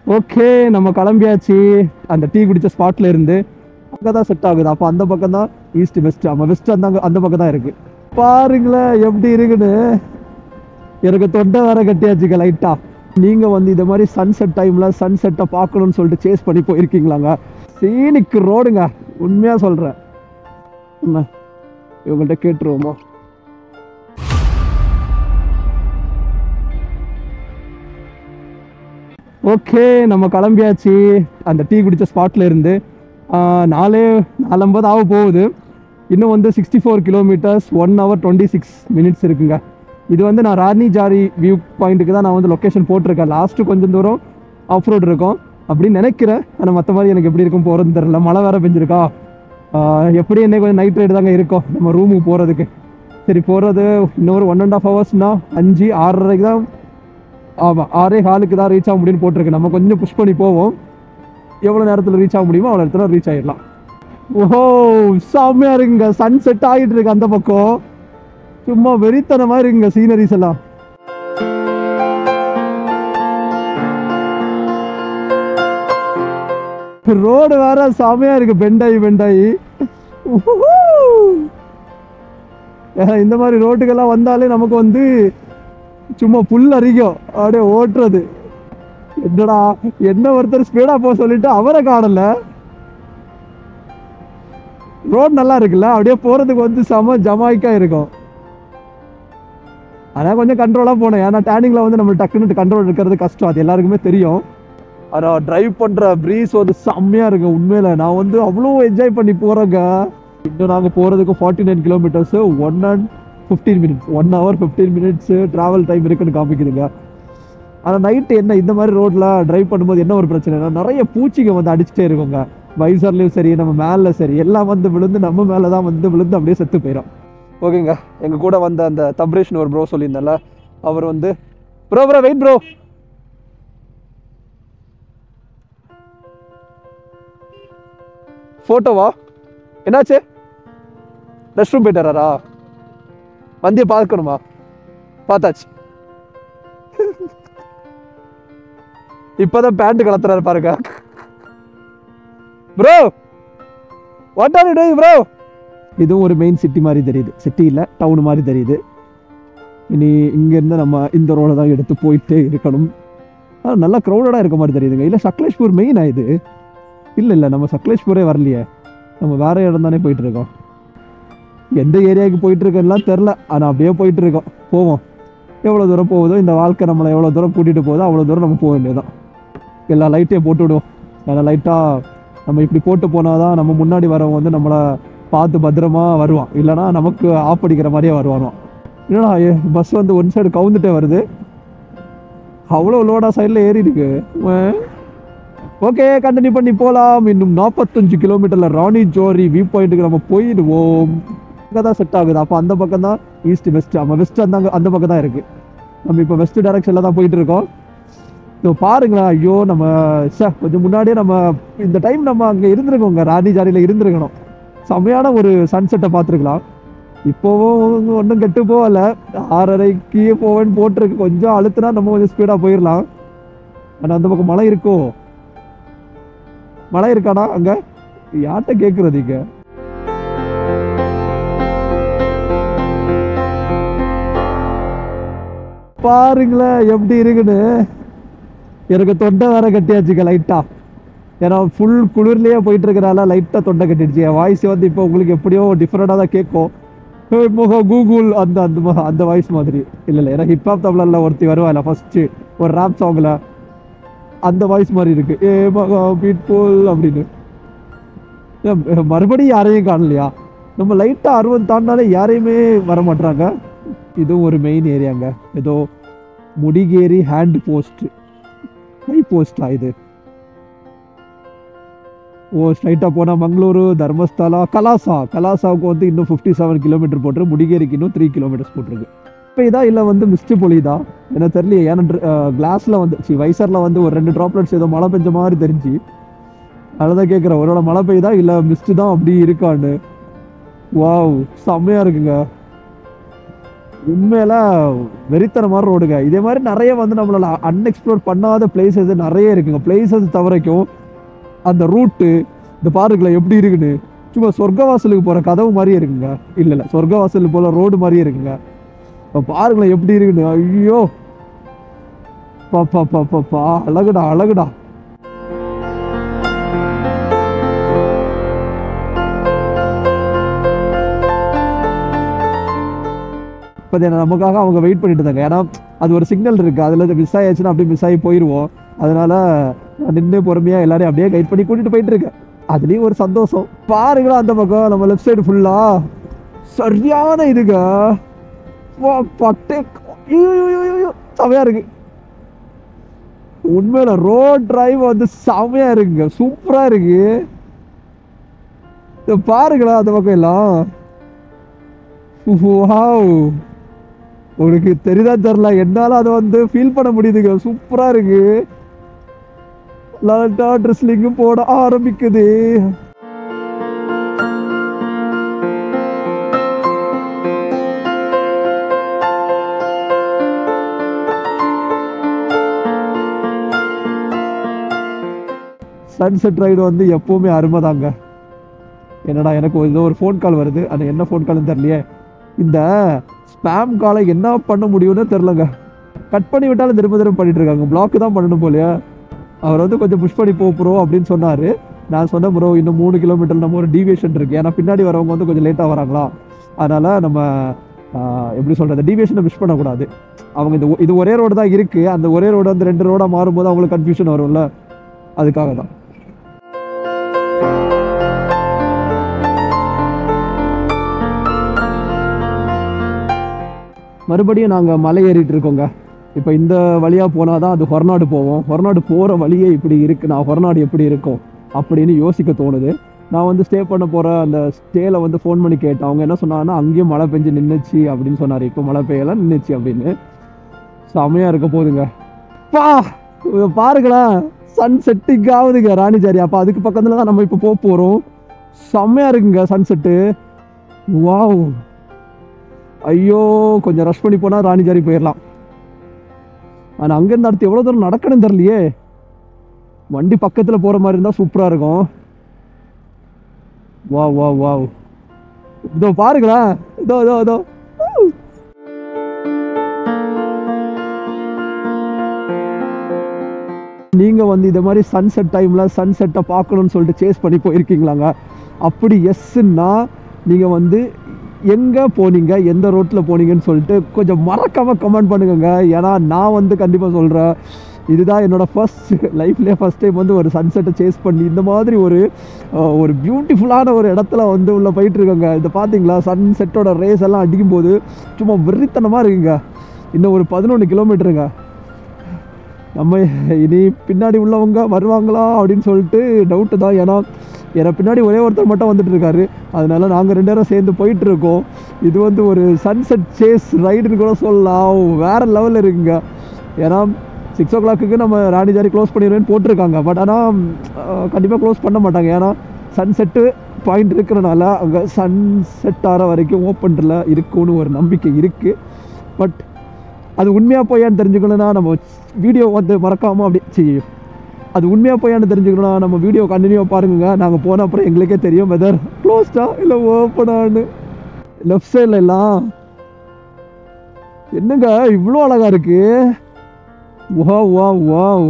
Okay நம்ம கிளம்பியாச்சு அந்த டீ குடிச்ச ஸ்பாட்ல இருந்து அங்கே தான் செட் ஆகுது அப்போ அந்த பக்கம் தான் ஈஸ்ட் வெஸ்ட் ஆமாம் வெஸ்ட் அந்த அந்த பக்கம் தான் இருக்கு பாருங்களேன் எப்படி இருக்குன்னு எனக்கு தொண்டை வேற கட்டியாச்சுங்க லைட்டா நீங்க வந்து இந்த மாதிரி சன்செட் டைம்ல சன்செட்டை பார்க்கணும்னு சொல்லிட்டு சேஸ் பண்ணி போயிருக்கீங்களாங்க சீனிக்கு ரோடுங்க உண்மையா சொல்றேன் என்ன இவங்கள்ட்ட கேட்டுருவோமா ஓகே நம்ம கிளம்பியாச்சு அந்த டீ குடிச்ச ஸ்பாட்ல இருந்து ஆஹ், நாலே நாலம்பது ஆக போகுது இன்னும் வந்து sixty four kilometres one hour twenty six minutes இருக்குங்க இது வந்து நான் ராணி ஜாரி வியூ பாயிண்ட்டுக்கு தான் நான் வந்து லொக்கேஷன் போட்டிருக்கேன் லாஸ்ட்டு கொஞ்சம் தூரம் ஆஃப் ரோடு இருக்கும் அப்படின்னு நினைக்கிறேன் ஆனால் மற்ற மாதிரி எனக்கு எப்படி இருக்கும் போகிறதுன்னு தெரில மழை வேற பெஞ்சிருக்கா ஆஹ், எப்படி என்ன கொஞ்சம் நைட் ரைடு தாங்க இருக்கும் நம்ம ரூமுக்கு போகிறதுக்கு சரி போகிறது இன்னொரு ஒன் அண்ட் ஆஃப் ஹவர்ஸ்னா அஞ்சு ஆறரைக்கு தான் ஆமாம் ஆறே காலுக்கு தான் ரீச் ஆக முடியும்னு போட்டிருக்கு நம்ம கொஞ்சம் புஷ் பண்ணி போவோம் எவ்வளோ நேரத்தில் ரீச் ஆக முடியுமோ அவ்வளோ நேரத்தில் ரீச் ஆகிடலாம் ஓஹோ செம்மையா இருக்குங்க சன் செட் ஆகிட்டு இருக்கு அந்த பக்கம் சும்மா வெறித்தனமா இருக்குங்க சீனரிஸ் எல்லாம் ரோடு வேற செமையா இருக்கு பெண்டாயி பெண்டாயி உஹுஹு. ஏன்னா, இந்த மாதிரி ரோட்டுக்கெல்லாம் வந்தாலே நமக்கு வந்து சும்மா புல் அரிக்கும் அப்படியே ஓட்டுறது என்னடா என்ன ஒருத்தர் ஸ்பீடா போக சொல்லிட்டு அவரை காணல ரோட் நல்லா இருக்குல்ல அப்படியே போறதுக்கு வந்து செம ஜமாய்க்கா இருக்கும் ஆனா கொஞ்சம் கண்ட்ரோலா போனேன் ஏன்னா டேனிங்ல வந்து நம்ம டக்குன்னு கண்ட்ரோல் இருக்கிறது கஷ்டம் அது எல்லாருக்குமே தெரியும் ஆனா டிரைவ் பண்ற ப்ரீஸ் வந்து செம்மையா இருக்கு உண்மையில நான் வந்து அவ்வளோ என்ஜாய் பண்ணி போறேங்க இன்னும் நாங்க போறதுக்கு forty nine kilometres one and fifteen minutes one hour fifteen minutes travel time இருக்குன்னு காமிக்குதுங்க ஆனால் நைட்டு என்ன இந்த மாதிரி ரோட்ல டிரைவ் பண்ணும்போது என்ன ஒரு பிரச்சனைனா நிறைய பூச்சிங்க வந்து அடிச்சுட்டே இருக்குங்க வைசர்லையும் சரி நம்ம மேலே சரி எல்லாம் வந்து விழுந்து நம்ம மேலே தான் வந்து விழுந்து அப்படியே செத்து போயிடும் ஓகேங்க எங்கள் கூட வந்த அந்த தப்ரேஷ்னு ஒரு ப்ரோ சொல்லியிருந்தேன்ல அவர் வந்து ப்ரோ ப்ரோ வெயிட் ப்ரோ ஃபோட்டோவா என்னாச்சு ரெஸ்ட் ரூம் போயிட்டாரா வந்தியை பார்க்கணுமா பார்த்தாச்சு இப்பதான் பேண்ட் கலத்துறாரு பாருங்க bro what are you doing bro இதுவும் ஒரு மெயின் சிட்டி மாதிரி தெரியுது சிட்டி இல்லை டவுன் மாதிரி தெரியுது இனி இங்கேருந்து நம்ம இந்த ரோட தான் எடுத்து போயிட்டே இருக்கணும் ஆ, நல்லா க்ரௌடடாக இருக்க மாதிரி தெரியுதுங்க இல்லை சக்லேஷ்பூர் மெயினா இது இல்லை இல்லை நம்ம சக்லேஷ்பூரே வரலையே நம்ம வேற இடம் தானே போயிட்டு இருக்கோம் எந்த ஏரியாவுக்கு போயிட்டு இருக்கோம்லாம் தெரில ஆனால் அப்படியே போயிட்டு இருக்கோம் போவோம் எவ்வளோ தூரம் போகுதோ இந்த வாழ்க்கை நம்மளை எவ்வளோ தூரம் கூட்டிகிட்டு போகுதோ அவ்வளோ தூரம் நம்ம போக வேண்டியதுதான் எல்லா லைட்டையும் போட்டு விடுவோம் ஏன்னா லைட்டாக நம்ம இப்படி போட்டு போனால் தான் நம்ம முன்னாடி வரவங்க வந்து நம்மளை பார்த்து பத்திரமா வருவான் இல்லைனா நமக்கு ஆஃப் அடிக்கிற மாதிரியே வருவானோ என்னடா பஸ் வந்து ஒன் சைடு கவுந்துட்டே வருது அவ்வளோ லோடா சைடில் ஏறி இருக்கு ஓகே கண்டினியூ பண்ணி போகலாம் இன்னும் நாற்பத்தஞ்சு கிலோமீட்டரில் ராணி ஜோரி வியூ பாயிண்ட்டுக்கு நம்ம போயிடுவோம் அங்கே தான் செட் ஆகுது அப்போ அந்த பக்கம் தான் ஈஸ்ட் வெஸ்ட் ஆமாம் வெஸ்ட் அந்த அந்த பக்கம் தான் இருக்குது நம்ம இப்போ வெஸ்ட் டைரக்ஷனில் தான் போயிட்டு இருக்கோம் ஸோ பாருங்களேன் ஐயோ நம்ம சே கொஞ்சம் முன்னாடியே நம்ம இந்த டைம் நம்ம அங்கே இருந்திருக்கோங்க ராணி ஜாரியில் இருந்திருக்கணும் செமையான ஒரு சன்செட்டை பார்த்துருக்கலாம் இப்போவும் ஒன்றும் கெட்டு போகல ஆறரைக்கு போவேன்னு போட்டிருக்கு கொஞ்சம் அழுத்தினா நம்ம கொஞ்சம் ஸ்பீடாக போயிடலாம் ஆனால் அந்த பக்கம் மழை இருக்கோ மழை இருக்காடா அங்கே யார்கிட்ட கேட்குறது இங்கே பாருங்களேன் எப்படி இருக்குன்னு எனக்கு தொண்டை வேற கட்டியாச்சுங்க லைட்டா ஏன்னா ஃபுல் குளிர்லயே போயிட்டு இருக்கிறனால லைட்டா தொண்டை கட்டிடுச்சு என் வாய்ஸ் வந்து இப்போ உங்களுக்கு எப்படியோ டிஃப்ரெண்டாக தான் கேட்கும் "ஏய் முக கூகுள் அந்த அந்த ம- அந்த வாய்ஸ் மாதிரி இல்லை இல்லை ஏன்னா ஹிப்ஹாப் தமிழில் ஒருத்தி வருவாள் ஃபர்ஸ்ட் ஒரு ரேப் சாங்ல அந்த வாய்ஸ் மாதிரி இருக்கு ஏ மகா பீட் போல் அப்படின்னு ஏன், மறுபடியும் யாரையும் காணலையா நம்ம லைட்டா அறுபது தாண்டினாலே யாரையுமே வர மாட்றாங்க இதுவும் ஒரு மெயின் ஏரியாங்க ஏதோ முடிகேரி ஹேண்ட் போஸ்ட் ஹை போஸ்டா இது ஓ ஸ்ட்ரைட்டாக போனால் மங்களூரு தர்மஸ்தலா கலாசா கலாசாவுக்கு வந்து இன்னும் ஃபிஃப்டி செவன் கிலோமீட்டர் போட்டிருக்கு முடிகேரிக்கு இன்னும் த்ரீ கிலோமீட்டர்ஸ் போட்டிருக்கு இப்போ இதா இல்லை வந்து மிஸ்ட் பொழியுதா எனக்கு தெரியலையே ஏன்னா கிளாஸில் வந்து சி வைசரில் வந்து ஒரு ரெண்டு ட்ராப்லெட்ஸ் ஏதோ மழை பெஞ்ச மாதிரி தெரிஞ்சு அதான் கேட்குறேன் ஒருவேளை மழை பெய்யுதா இல்லை மிஸ்ட் தான் அப்படி இருக்கான்னு வாவ் செம்மையாக இருக்குங்க உண்மையில வெறித்தனமான ரோடுங்க இதே மாதிரி நிறைய வந்து நம்மளால அன்எக்ஸ்ப்ளோர் பண்ணாத பிளேசஸ் நிறைய இருக்குங்க பிளேசஸ் தவிரைக்கும் அந்த ரூட்டு இந்த பாருங்களேன் எப்படி இருக்குன்னு சும்மா சொர்க்கவாசலுக்கு போற கதவு மாதிரியே இருக்குங்க இல்ல இல்ல சொர்க்கவாசலுக்கு போல ரோடு மாதிரியே இருக்குங்க இப்ப பாருங்களேன் எப்படி இருக்குன்னு ஐயோ பா பா பா பா பா அழகுடா அழகுடா இப்போ நமக்காக அவங்க வெயிட் பண்ணிட்டு இருந்தாங்க ஏன்னா அது ஒரு சிக்னல் இருக்கு அதுல மிஸ் ஆயாச்சுன்னா அப்படியே மிஸ் ஆகி போயிடுவோம் அதனால நான் நின்று பொறுமையா எல்லாரையும் அப்படியே கைட் பண்ணி கூட்டிட்டு போயிட்டு இருக்கேன் அதுலயும் ஒரு சந்தோஷம் பாருங்களா அந்த பக்கம் நம்ம லெஃப்ட் சைடு ஃபுல்லா சரியான இதுங்க வா, பட்டே ஐயோ, ஐயோ, ஐயோ, ஐயோ, செமையா இருக்கு உண்மையில ரோட் டிரைவ் வந்து செமையா இருக்குங்க சூப்பரா இருக்கு இத பாருங்களா அந்த பக்கம் எல்லாம் வாவ் உனக்கு தெரியுதா தெரியல என்னால அதை வந்து ஃபீல் பண்ண முடியுதுங்க சூப்பரா இருக்கு லாட்டா ட்ரெஸ்லிங்கும் போட ஆரம்பிக்குது சன்செட் ரைடு வந்து எப்பவுமே அருமைதாங்க என்னடா எனக்கு ஏதோ ஒரு ஃபோன் கால் வருது அது என்ன ஃபோன் கால்னு தெரியலையே இந்த ஸ்பேம் காலை என்ன பண்ண முடியும்னு தெரிலங்க கட் பண்ணி விட்டாலும் திரும்ப திரும்ப பண்ணிட்டு இருக்காங்க பிளாக் தான் பண்ணணும் போலயே அவர் வந்து கொஞ்சம் புஷ் பண்ணி போ ப்ரோ அப்படின்னு சொன்னார் நான் சொன்னேன் ப்ரோ இன்னும் மூணு கிலோமீட்டர் நம்ம ஒரு டீவியேஷன் இருக்குது ஏன்னா பின்னாடி வரவங்க வந்து கொஞ்சம் லேட்டாக வராங்களா அதனால் நம்ம ஆஹ், எப்படி சொல்கிறது டீவியேஷனை மிஸ் பண்ணக்கூடாது அவங்க இந்த ஒ- இது ஒரே ரோடு தான் இருக்குது அந்த ஒரே ரோடு வந்து ரெண்டு ரோடாக மாறும்போது அவங்களுக்கு கன்ஃபியூஷன் வரும்ல அதுக்காக தான் மறுபடியும் நாங்கள் மலை ஏறிட்டு இருக்கோங்க இப்போ இந்த வழியாக போனால் தான் அது ஹொரநாடு போவோம் ஹொரநாடு போகிற வழியே இப்படி இருக்கு நான் ஹொரநாடு எப்படி இருக்கும் அப்படின்னு யோசிக்க தோணுது நான் வந்து ஸ்டே பண்ண போகிற அந்த ஸ்டேல வந்து ஃபோன் பண்ணி கேட்டேன் அவங்க என்ன சொன்னாங்கன்னா அங்கேயும் மழை பெஞ்சு நின்றுச்சு அப்படின்னு சொன்னார் இப்போ மழை பெய்யலாம் நின்றுச்சு அப்படின்னு செமையாக இருக்க போகுதுங்க பா இங்க பாருங்களேன் சன் செட்டிங் ஆகுதுங்க ராணிஜாரி அப்போ அதுக்கு பக்கத்தில் தான் நம்ம இப்போ போக போகிறோம் செம்மையாக இருக்குங்க சன்செட்டு வாவ் ஐயோ கொஞ்சம் ரஷ் பண்ணி போனால் ராணிஜாரி போயிடலாம் ஆனால் அங்கேருந்து அடுத்து எவ்வளோ தூரம் நடக்கணும் தெரியலையே வண்டி பக்கத்தில் போகிற மாதிரி இருந்தால் சூப்பராக இருக்கும் வா வா வாவ் இதோ பாருங்களேன் இதோ இதோ இதோ நீங்கள் வந்து இந்த மாதிரி சன்செட் டைமில் சன்செட்டை பார்க்கணும்னு சொல்லிட்டு சேஸ் பண்ணி போயிருக்கீங்களாங்க அப்படி எஸ்ன்னா நீங்கள் வந்து எங்கே போனீங்க எந்த ரோட்டில் போனீங்கன்னு சொல்லிட்டு கொஞ்சம் மறக்காமல் கமெண்ட் பண்ணுங்கங்க ஏன்னா நான் வந்து கண்டிப்பாக சொல்கிறேன் இதுதான் என்னோட ஃபர்ஸ்ட் லைஃப்லேயே ஃபர்ஸ்ட் டைம் வந்து ஒரு சன்செட்டை சேஸ் பண்ணி இந்த மாதிரி ஒரு அஹ், ஒரு பியூட்டிஃபுல்லான ஒரு இடத்துல வந்து உள்ள போயிட்டு இருக்கோங்க இதை பார்த்தீங்களா சன்செட்டோட ரேஸ் எல்லாம் அடிக்கும்போது சும்மா வெறித்தனமாக இருக்குங்க இன்னும் ஒரு பதினொன்று கிலோமீட்டருங்க நம்ம இனி பின்னாடி உள்ளவங்க வருவாங்களா அப்படின்னு சொல்லிட்டு டவுட்டு தான் ஏன்னா ஏன்னா பின்னாடி ஒரே ஒருத்தர் மட்டும் வந்துட்டு இருக்காரு அதனால நாங்கள் ரெண்டு பேரும் சேர்ந்து போயிட்டு இருக்கோம் இது வந்து ஒரு சன்செட் சேஸ் ரைடுன்னு கூட சொல்லலாம் வேற லெவலில் இருக்குங்க ஏன்னா சிக்ஸ் ஓ கிளாக்குக்கு நம்ம ராணிஜாரி க்ளோஸ் பண்ணிடுவேன்னு போட்டிருக்காங்க பட் ஆனால் கண்டிப்பாக க்ளோஸ் பண்ண மாட்டாங்க ஏன்னா சன்செட்டு பாயிண்ட் இருக்கிறனால அங்கே சன்செட் ஆகிற வரைக்கும் ஓப்பனில் இருக்கும்னு ஒரு நம்பிக்கை இருக்குது பட் அது உண்மையாக போயான்னு தெரிஞ்சுக்கணும்னா நம்ம வீடியோ வந்து மறக்காமல் அப்படி செய்யும் அது உண்மையாக போயான்னு தெரிஞ்சுக்கணும்னா நம்ம வீடியோ கண்டினியூவாக பாருங்க நாங்கள் போன அப்புறம் எங்களுக்கே தெரியும் வெதர் க்ளோஸ்டா இல்லை ஓப்பனான்னு லெஃப்ட் சைடில் எல்லாம் என்னங்க இவ்வளோ அழகா இருக்கு வா வா வாவ்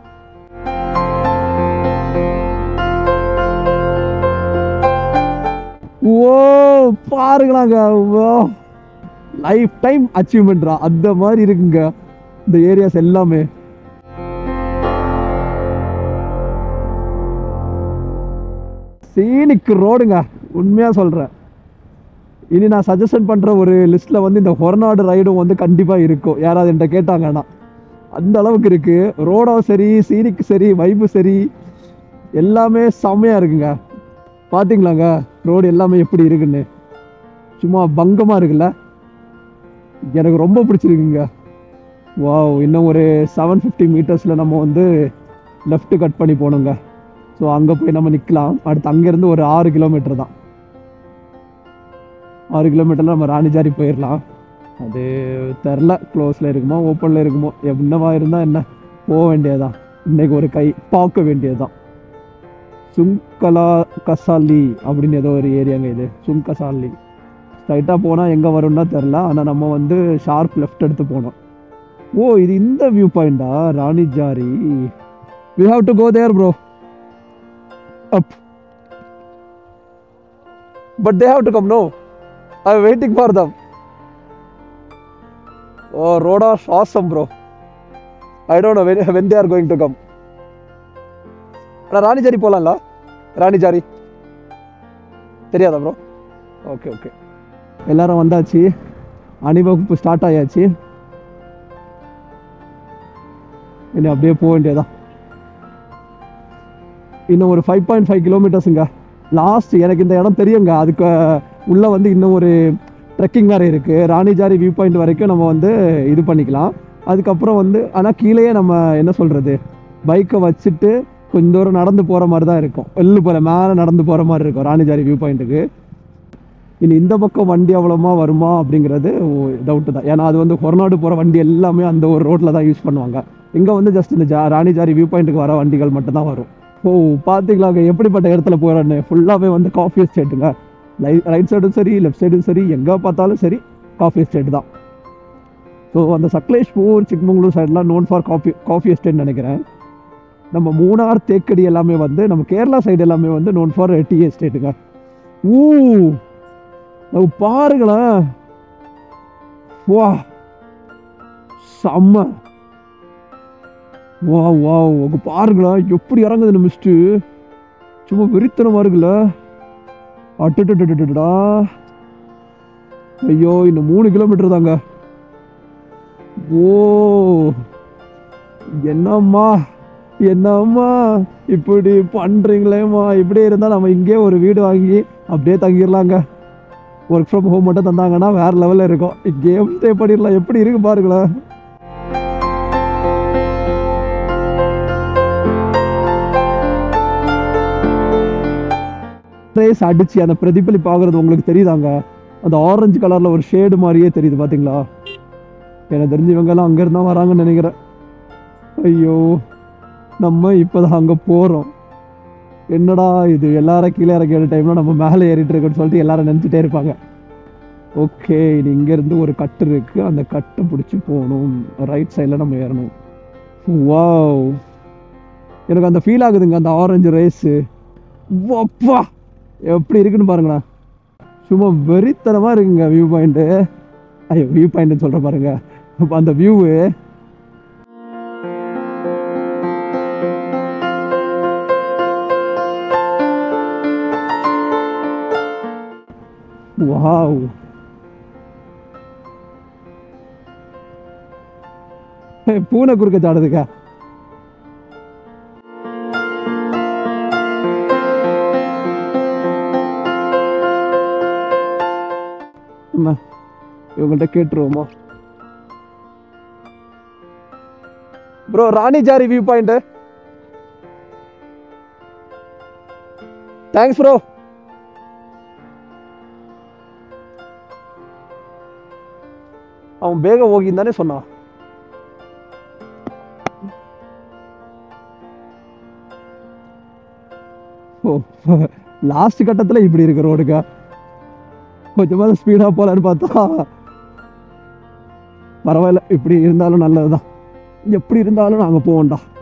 ஓ பாருங்களாங்க வா லைஃப் டைம் அச்சீவ்மெண்ட்ரா அந்த மாதிரி இருக்குங்க இந்த ஏரியாஸ் எல்லாமே சீனிக் ரோடுங்க உண்மையாக சொல்கிறேன் இனி நான் சஜஷன் பண்ணுற ஒரு லிஸ்ட்டில் வந்து இந்த ஹொரநாடு ரைடும் வந்து கண்டிப்பாக இருக்கும் யாராவது என்கிட்ட கேட்டாங்கன்னா அந்த அளவுக்கு இருக்குது ரோடும் சரி சீனிக்கு சரி வைப்பு சரி எல்லாமே செம்மையாக இருக்குங்க பார்த்தீங்களாங்க ரோடு எல்லாமே எப்படி இருக்குன்னு சும்மா பங்கமாக இருக்குல்ல எனக்கு ரொம்ப பிடிச்சிருக்குங்க வாவ் இன்னும் ஒரு செவன் ஃபிஃப்டி மீட்டர்ஸில் நம்ம வந்து லெஃப்ட் கட் பண்ணி போகணுங்க ஸோ அங்கே போய் நம்ம நிற்கலாம் அடுத்து அங்கேருந்து ஒரு ஆறு கிலோமீட்டர் தான் ஆறு கிலோமீட்டரில் நம்ம ராணிஜாரி போயிடலாம் அது தெரில க்ளோஸில் இருக்குமோ ஓப்பனில் இருக்குமோ என்னவா இருந்தால் என்ன போக வேண்டியதுதான் இன்னைக்கு ஒரு கை பார்க்க வேண்டியதுதான் சுங்கலா கசாலி அப்படின்னு ஏதோ ஒரு ஏரியாங்க இது சுங்கசாலி ஸ்ட்ரைட்டாக போனால் எங்கே வரும்னா தெரில ஆனால் நம்ம வந்து ஷார்ப் லெஃப்ட் எடுத்து போனோம் ஓ இது இந்த வியூ பாயிண்டா Rani Jhari we have to go there bro up but they have to come no I waiting for them oh ரோடா awesome bro I don't know when when they are going to come ஆனால் ராணிஜாரி போகலாம்ல ராணிஜாரி தெரியாதா bro okay okay எல்லாரும் வந்தாச்சு அணிவகுப்பு start ஆயாச்சு இனி அப்படியே போக வேண்டியதான் இன்னும் ஒரு ஃபைவ் பாயிண்ட் ஃபைவ் கிலோமீட்டர்ஸுங்க லாஸ்ட் எனக்கு இந்த இடம் தெரியுங்க அதுக்கு உள்ளே வந்து இன்னும் ஒரு ட்ரெக்கிங் வேறு இருக்குது ராணிஜாரி வியூ பாயிண்ட் வரைக்கும் நம்ம வந்து இது பண்ணிக்கலாம் அதுக்கப்புறம் வந்து ஆனால் கீழேயே நம்ம என்ன சொல்கிறது பைக்கை வச்சுட்டு கொஞ்ச தூரம் நடந்து போகிற மாதிரி தான் இருக்கும் எள்ளு போல மேலே நடந்து போகிற மாதிரி இருக்கும் ராணிஜாரி வியூ பாயிண்ட்டுக்கு இனி இந்த பக்கம் வண்டி அவ்வளோமா வருமா அப்படிங்கிறது டவுட்டு தான் ஏன்னா அது வந்து கொரநாடு போகிற வண்டி எல்லாமே அந்த ஒரு ரோட்டில் தான் யூஸ் பண்ணுவாங்க இங்கே வந்து ஜஸ்ட் இந்த ஜா ராணிஜாரி வியூ பாயிண்ட்டுக்கு வர வண்டிகள் மட்டும்தான் வரும் ஓ பார்த்தீங்களாங்க எப்படிப்பட்ட இடத்துல போகிறேன்னு ஃபுல்லாகவே வந்து காஃபி எஸ்டேட்டுங்க லை ரைட் சைடும் சரி லெஃப்ட் சைடும் சரி எங்கே பார்த்தாலும் சரி காஃபி எஸ்டேட் தான் ஸோ அந்த சக்லேஷ்பூர் சிக்மங்களூர் சைட்லாம் known for coffee coffee estate நினைக்கிறேன் நம்ம மூணார் தேக்கடி எல்லாமே வந்து நம்ம கேரளா சைடு எல்லாமே வந்து நோன் ஃபார் டீ எஸ்டேட்டுங்க ஊ நம்ம பாருங்களேன் வா செம்ம வா வா உங்க பாருங்களேன் எப்படி இறங்குது இந்த மிஸ்ட்டு சும்மா வெறித்தனமா இருக்குல்ல அட்டடா ஐயோ இன்னும் மூணு கிலோமீட்டர் தாங்க ஓ என்னம்மா என்னம்மா இப்படி பண்றீங்களேம்மா இப்படி இருந்தா நம்ம இங்கே ஒரு வீடு வாங்கி அப்படியே தங்கிடலாங்க ஒர்க் ஃப்ரம் ஹோம் மட்டும் தந்தாங்கன்னா வேற லெவலில் இருக்கும் இங்கேயே ஸ்டே பண்ணிடலாம் எப்படி இருக்கு பாருங்களேன் ரேஸ் அடிச்சு அந்த பிரதிபலிப்பு ஆகுறது உங்களுக்கு தெரியுதாங்க அந்த ஆரஞ்சு கலர்ல ஒரு ஷேடு மாதிரியே தெரியுது பாத்தீங்களா எனக்கு தெரிஞ்சு இவங்கெல்லாம் அங்க இருந்தா வராங்கன்னு நினைக்கிறேன் ஐயோ நம்ம இப்போதான் அங்க போறோம் என்னடா இது எல்லாரும் கீழே இறக்கிற டைம்ல நம்ம மேலே ஏறிட்டு இருக்கோம்னு சொல்லிட்டு எல்லாரும் நினைச்சிட்டே இருப்பாங்க ஓகே இது இங்க இருந்து ஒரு கட்டு இருக்கு அந்த கட்டை பிடிச்சி போகணும் ரைட் சைடில் நம்ம ஏறணும் வாவ் எனக்கு அந்த ஃபீல் ஆகுதுங்க அந்த ஆரஞ்சு ரேஸு வப்பா எப்படி இருக்குன்னு பாருங்களேன் சும்மா வெறித்தனமாக இருக்குங்க வியூ பாயிண்ட்டு ஐயோ வியூ பாயிண்ட்னு சொல்கிற பாருங்க அப்ப அந்த வியூவு வாவ் பூனை குறுக்க சாடுதுக்கா அம்மா இவங்கள்ட்ட கேட்டுருவோமா bro Ranijhari view point thanks bro அவன் ಬೇಗ ಹೋಗಿಂದಾನೆ சொன்னான் ஓ லாஸ்ட் கட்டத்தில் இப்படி இருக்கு ரோடுக்கா கொஞ்சமாவது ஸ்பீடாக போகலான்னு பார்த்தா பரவாயில்ல இப்படி இருந்தாலும் நல்லது தான் எப்படி இருந்தாலும் நாங்கள் போவோம்டா